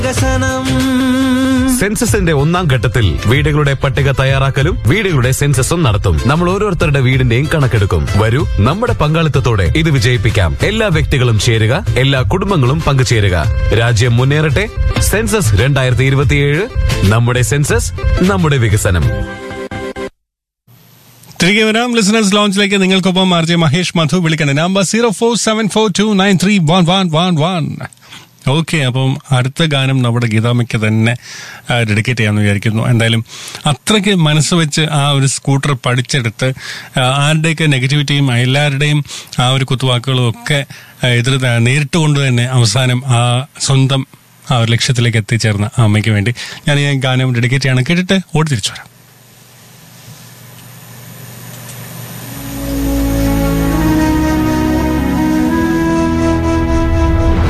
സെൻസസിന്റെ ഒന്നാം ഘട്ടത്തിൽ വീടുകളുടെ പട്ടിക തയ്യാറാക്കലും വീടുകളുടെ സെൻസസും നടത്തും നമ്മൾ ഓരോരുത്തരുടെ വീടിന്റെയും കണക്കെടുക്കും വരൂ നമ്മുടെ പങ്കാളിത്തത്തോടെ ഇത് വിജയിപ്പിക്കാം എല്ലാ വ്യക്തികളും ചേരുക എല്ലാ കുടുംബങ്ങളും പങ്കുചേരുക രാജ്യം മുന്നേറട്ടെ സെൻസസ് രണ്ടായിരത്തി ഇരുപത്തിയേഴ് നമ്മുടെ സെൻസസ് നമ്മുടെ വികസനം തിരികെ വരാം ലിസണേഴ്സ് ലോഞ്ചിലേക്ക് നിങ്ങൾക്കൊപ്പം ആർ ജെ മഹേഷ് മധു വിളിക്കണം number zero four seven four two nine three one one one one okay അപ്പം അടുത്ത ഗാനം നമ്മുടെ ഗീതാമയ്ക്ക് തന്നെ ഡെഡിക്കേറ്റ് ചെയ്യാമെന്ന് വിചാരിക്കുന്നു എന്തായാലും അത്രയ്ക്ക് മനസ്സ് വെച്ച് ആ ഒരു സ്കൂട്ടർ പഠിച്ചെടുത്ത് ആ, ആരുടെയൊക്കെ നെഗറ്റിവിറ്റിയും എല്ലാവരുടെയും ആ ഒരു കുത്തുവാക്കുകളും ഒക്കെ ആ, എതിർ നേരിട്ട് കൊണ്ട് തന്നെ അവസാനം ആ സ്വന്തം ആ ഒരു ലക്ഷ്യത്തിലേക്ക് എത്തിച്ചേർന്ന ആ അമ്മയ്ക്ക് വേണ്ടി ഞാൻ ഈ ഗാനം ഡെഡിക്കേറ്റ് ചെയ്യണം കേട്ടിട്ട് ഓടി തിരിച്ചു വരാം